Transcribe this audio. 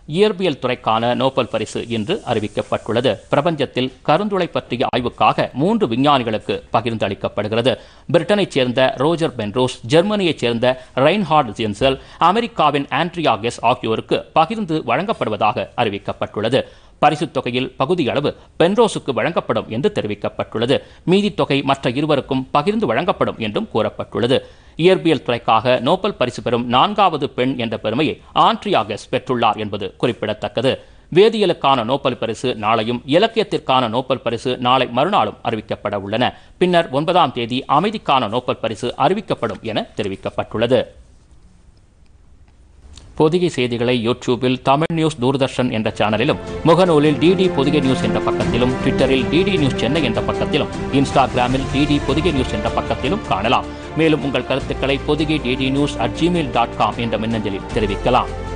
இயற்பியல் துறைக்கான நோபல் பரிசு இன்று அறிவிக்கப்பட்டுள்ளது பிரபஞ்சத்தில் கருந்துளை பற்றிய ஆய்வுக்காக மூன்று விஞ்ஞானிகளுக்கு பகிர்ந்து அளிக்கப்படுகிறது பிரிட்டனைச் சேர்ந்த ரோஜர் பென்ரோஸ் ஜெர்மனியைச் சேர்ந்த ரெயின்ஹார்ட் ஜென்சல் அமெரிக்காவின் ஆண்ட்ரியா கெஸ் ஆகியோருக்கு பகிர்ந்து வழங்கப்படுவதாக அறிவிக்கப்பட்டுள்ளது பரிசுத் தொகையில் பகுதியளவு பென்ரோஸுக்கு வழங்கப்படும் என்று தெரிவிக்கப்பட்டுள்ளது மீதி தொகை மற்ற இருவருக்கும் பகிர்ந்து வழங்கப்படும் என்றும் கூறப்பட்டுள்ளது இயற்பியல் துறைக்காக நோபல் பரிசு பெறும் நான்காவது பெண் என்ற பெருமையை ஆண்ட்ரியாகஸ் பெற்றுள்ளார் என்பது குறிப்பிடத்தக்கது வேதியியலுக்கான நோபல் பரிசு நாளையும் இலக்கியத்திற்கான நோபல் பரிசு நாளை மறுநாளும் அறிவிக்கப்பட உள்ளன பின்னர் ஒன்பதாம் தேதி அமைதிக்கான நோபல் பரிசு அறிவிக்கப்படும் என தெரிவிக்கப்பட்டுள்ளது பொதிகை செய்திகளை யூடியூபில் தமிழ் நியூஸ் தூர்தர்ஷன் என்ற சேனலிலும் முகநூலில் டிடி பொதிகை நியூஸ் என்ற பக்கத்திலும் ட்விட்டரில் டிடி நியூஸ் சென்னை என்ற பக்கத்திலும் இன்ஸ்டாகிராமில் டிடி பொதிகை நியூஸ் என்ற பக்கத்திலும் காணலாம் மேலும் உங்கள் கருத்துக்களை Podhigai DD news at Gmail dot com என்ற மின்னஞ்சலில் தெரிவிக்கலாம்